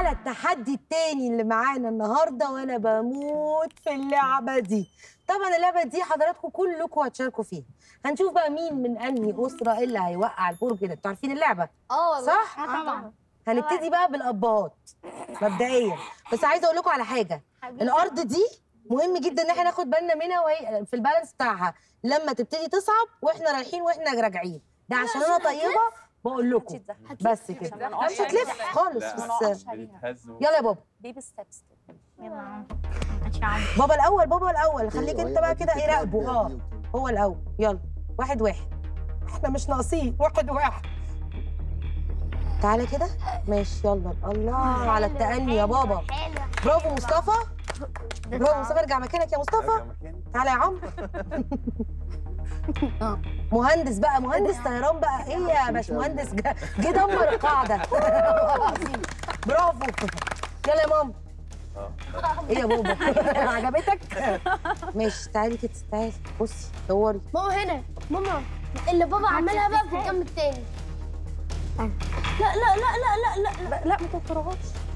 على التحدي التاني اللي معانا النهارده وانا بموت في اللعبه دي طبعا اللعبه دي حضراتكم كلكم هتشاركوا فيها هنشوف بقى مين من انهي اسره اللي هيوقع البرج ده انتوا عارفين اللعبه اه والله. صح آه طبعا هنبتدي بقى بالابهات مبدئيا بس عايزه اقول لكم على حاجه الارض دي مهم جدا ان احنا ناخد بالنا منها وهي في البالانس بتاعها لما تبتدي تصعب واحنا رايحين واحنا راجعين ده عشان انا طيبه بقول لكم بس كده مش هتلف خالص بس بتتهز يلا يا بابا بيبي ستيبس كده يلا بابا الاول بابا الاول خليك انت بقى كده ايه راقبه اه هو الاول يلا واحد واحد احنا مش ناقصين واحد واحد تعالى كده ماشي يلا الله على التأني يا بابا برافو مصطفى برافو مصطفى ارجع مكانك يا مصطفى تعالى يا عمرو مهندس بقى مهندس طيران بقى ايه يا باشمهندس جه جه دمر القاعده برافو يلا يا ماما ايه يا بابا عجبتك ماشي تعالي كده تعالي بصي دوري ماما هنا ماما اللي بابا عملها بقى في الجنب التاني لا لا لا لا لا لا لا لا ما تكرهوش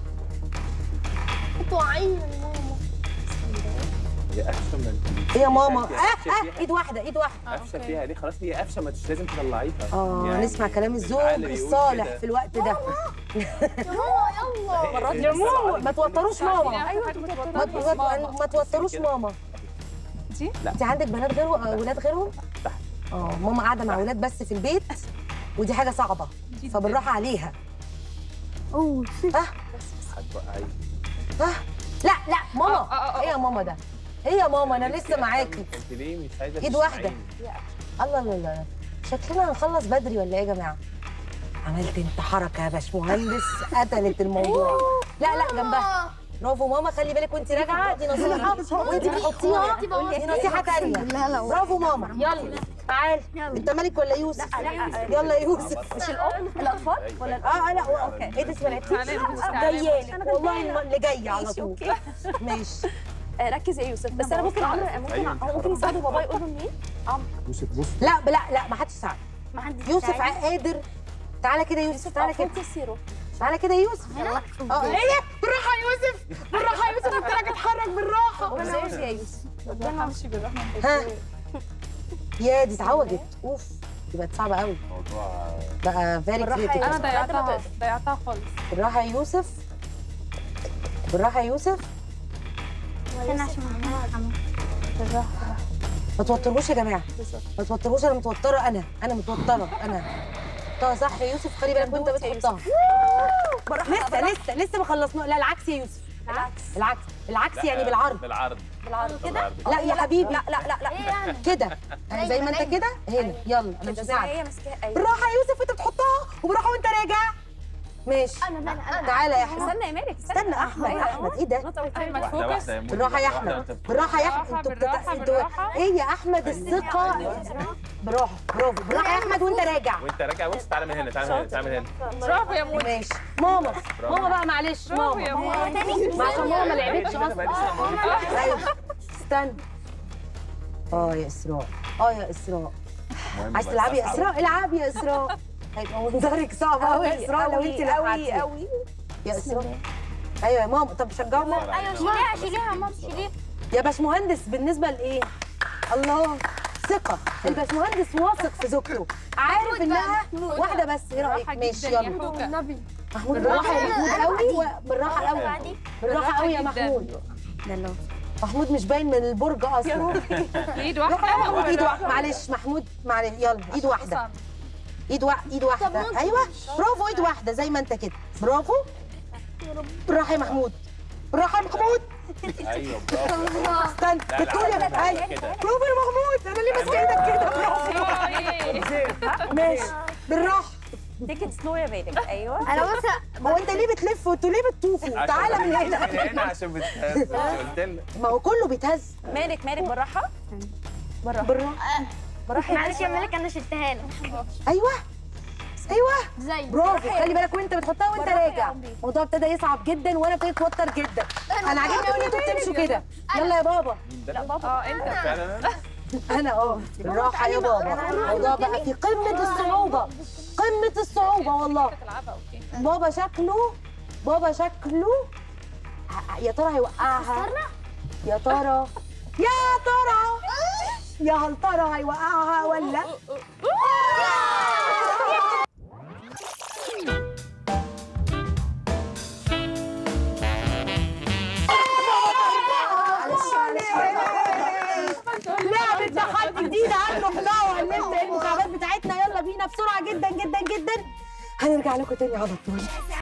انتوا واعيين يا ماما هي قفشه ما ايه يا ماما هي اه قفشة اه فيها. ايد واحده ايد واحده قفشه فيها ليه خلاص هي قفشه ما تش لازم تطلعيها اه يعني نسمع كلام الزوج العقل بيقول الصالح كده. في الوقت ده يا ماما يلا يا ماما ما توتروش ماما ايوه ما توت- ما توتروش ماما دي؟ لا. انت عندك بنات غير ولاد غيرهم تحت. اه ماما قاعده مع ولاد بس في البيت ودي حاجه صعبه فبالراحه عليها اوه اه هتوقعي اه لا لا ماما آه، آه، آه. ايه يا ماما ده ايه يا ماما انا لسه معاكي انت ليه مش عايزه إيد واحدة. تسمعيني؟ الله لا لا شكلنا هنخلص بدري ولا ايه يا جماعه عملت انت حركه يا باشمهندس قتلت الموضوع لا لا جنبها برافو ماما خلي بالك وانت راجعه دي نصيحه وانت بتحطيها دي نصيحه تانية لا لا برافو ماما يلا تعال انت مالك ولا يوسف يلا يا يوسف مش الام الاطفال ولا اه لا اوكي ايه ده اسمها جايالك والله الم- اللي جاي على ماشي، طول اوكي ماشي آه، ركز يا يوسف بس انا ممكن عمرو ممكن أيوة. هو ممكن يساعده بابا يقول له منين يوسف بص لا لا لا ما حدش ساعد ما حدش يوسف يساعدني. قادر تعالى كده يا يوسف تعالى كده فوق السيرو تعالى كده يا يوسف يلا اه ايه بالراحه يا يوسف بالراحه يا يوسف قلت لك اتحرك بالراحه ازاي يا يوسف ربنا ماشي بالرحمه ها يا دي اتعوجت اوف دي بقت صعبه قوي الموضوع بقى فيري بالراحه يا كريتيكال يوسف ضيعتها ضيعتها خالص بالراحه يا يوسف بالراحه يا يوسف استنى عشان ما بالراحه ما توتروش يا جماعه ما توتروش انا متوتره انا انا متوتره انا حطها صح يا يوسف خلي بالك وانت مظبوط يا بتحطها لسه لسه لسه ما خلصنا لا العكس يا يوسف بالعكس العكس العكس لا، يعني بالعرض بالعرض بالعرض كده بالعرض. لا يا حبيبي لا لا لا لا ايه يعني كده أنا زي ما انت كده هنا يلا انا مش كده زي هساعدك ما هي ماسكاها ايوه بالراحه يا يوسف وانت بتحطها وبالراحه وانت راجع ماشي انا انا انا تعالى يا احمد استنى يا مالك استنى احمد احمد ايه ده احمد واحدة فوكس واحدة يا مودي، بالراحه يا واحدة احمد واحدة. بالراحه يا احمد انتوا بتت... بالراحة، انتوا بالراحة. ايه يا احمد الثقه بالراحه برافو بالراحه يا احمد وانت راجع وانت راجع بص تعالى من هنا تعالى من هنا تعالى من هنا برافو يا مودي ماشي ماما ماما بقى معلش برافو يا ماما مودي ما عشان ماما ما لعبتش كده اصلا بقى لسه ايوه استنى اه يا اسراء اه يا اسراء مهم عايز بس تلعبي يا أصعب. اسراء العبي يا اسراء هيبقى منظرك صعب قوي يا اسراء لو انت قوي لعبتي قوي يا اسراء ايوه يا ماما طب شجعوا ماما ايوه شيليها شيليها يا ماما شيليها يا باشمهندس بالنسبه لايه الله ثقه الباشمهندس واثق في زوجته عارف انها واحده بس ايه رايك ماشي يلا النبي محمود بالراحه يا محمود قوي و- بالراحه قوي بعدين بالراحه قوي يا جداً. محمود محمود مش باين من البرج اصلا ايد لا، واحده محمود ايد واحده معلش محمود معلش يلا ايد واحده ايد واحده ايد واحده ممكن. ايوه برافو ايد واحده زي ما انت كده برافو بالراحه يا محمود بالراحه يا محمود ايوه برافو استنى لا، لا، بتقول يا لا، لا، ايوه كده. برافو يا محمود انا ليه ماسكه ايدك كده برافو ماشي بالراحه تيكت سلو يا مالك ايوه انا بص هو انت ليه بتلف وانتوا ليه بتطوفوا تعالى من من هنا هنا عشان بتهز مش قلت لك ما هو كله بيتهز مالك مالك بالراحه بالراحه بالراحه بالراحه يا معلش يا ملك انا شلتها لك ايوه ايوه زي برافو خلي بالك وانت بتحطها وانت بالراحة يا راجع عمري. الموضوع ابتدى يصعب جدا وانا ابتديت اتوتر جدا انا عاجبني قوي ان انتوا بتمشوا كده يلا يا بابا لا بابا اه انت فعلا انا انا اه بالراحه يا بابا الموضوع بقى في قمه الصعوبه قمه الصعوبه والله تلعبها اوكي بابا شكله بابا شكله ه- يا ترى هيوقعها يا ترى يا ترى يا هل ترى هيوقعها ولا لعبة تحدي جديدة عن محتوى المكعبات بتاعتنا يلا بينا بسرعة جدا جدا جدا هنرجع لكم تاني على طول